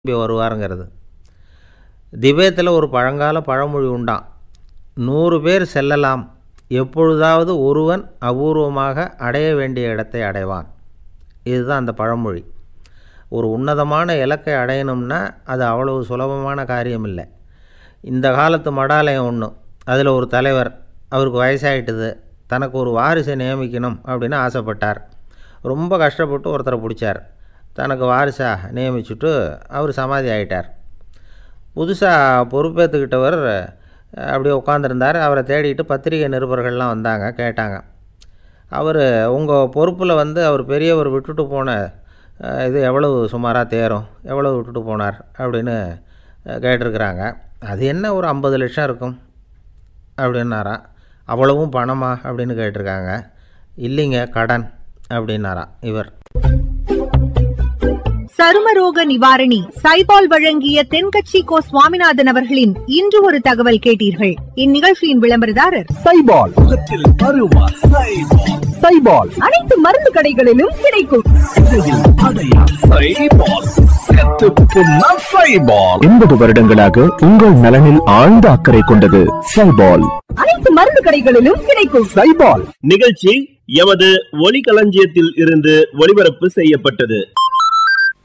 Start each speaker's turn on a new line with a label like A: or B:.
A: திரும்பி வருவாருங்கிறது திபேத்தில் ஒரு பழங்கால பழமொழி உண்டாம் நூறு பேர் செல்லலாம் எப்பொழுதாவது ஒருவன் அபூர்வமாக அடைய வேண்டிய இடத்தை அடைவான் இதுதான் அந்த பழமொழி ஒரு உன்னதமான இலக்கை அடையணும்னா அது அவ்வளவு சுலபமான காரியம் இல்லை இந்த காலத்து மடாலயம் ஒன்று அதில் ஒரு தலைவர் அவருக்கு வயசாயிட்டுது தனக்கு ஒரு வாரிசை நியமிக்கணும் அப்படின்னு ஆசைப்பட்டார் ரொம்ப கஷ்டப்பட்டு ஒருத்தரை பிடிச்சார் தனக்கு வாரிசாக நியமிச்சுட்டு அவர் சமாதி ஆயிட்டார் புதுசாக பொறுப்பேற்றுக்கிட்டவர் அப்படியே உட்காந்துருந்தார் அவரை தேடிட்டு பத்திரிகை நிருபர்கள்லாம் வந்தாங்க கேட்டாங்க அவர் உங்கள் பொறுப்பில் வந்து அவர் பெரியவர் விட்டுட்டு போன அஹ், இது எவ்வளவு சுமாராக தேரும் எவ்வளவு விட்டுட்டு போனார் அப்படின்னு அஹ், கேட்டிருக்கிறாங்க அது என்ன ஒரு ஐம்பது லட்சம் இருக்கும் அப்படின்னாராம் அவ்வளவும் பணமா அப்படின்னு கேட்டிருக்காங்க இல்லைங்க கடன் அப்படின்னாராம் இவர்
B: சருமரோக நிவாரணி சைபால் வழங்கிய தென்கட்சி கோ சுவாமிநாதன் அவர்களின் இன்று ஒரு தகவல் கேட்டீர்கள் இந்நிகழ்ச்சியின் விளம்பரதாரர்
C: சைபால் முகத்தில் அருவா சைபால் சைபால்
B: அனைத்து மருந்து கடைகளிலும் கிடைக்கும்
C: இடையில் அடையா சைபால் செத்து புண்ணா சைபால் எண்பது வருடங்களாக உங்கள் நலனில் ஆழ்ந்த அக்கறை கொண்டது சைபால்
B: அனைத்து மருந்து கடைகளிலும் கிடைக்கும்
C: சைபால்
D: நிகழ்ச்சி எமது ஒலிகளஞ்சியத்தில் இருந்து ஒளிபரப்பு செய்யப்பட்டது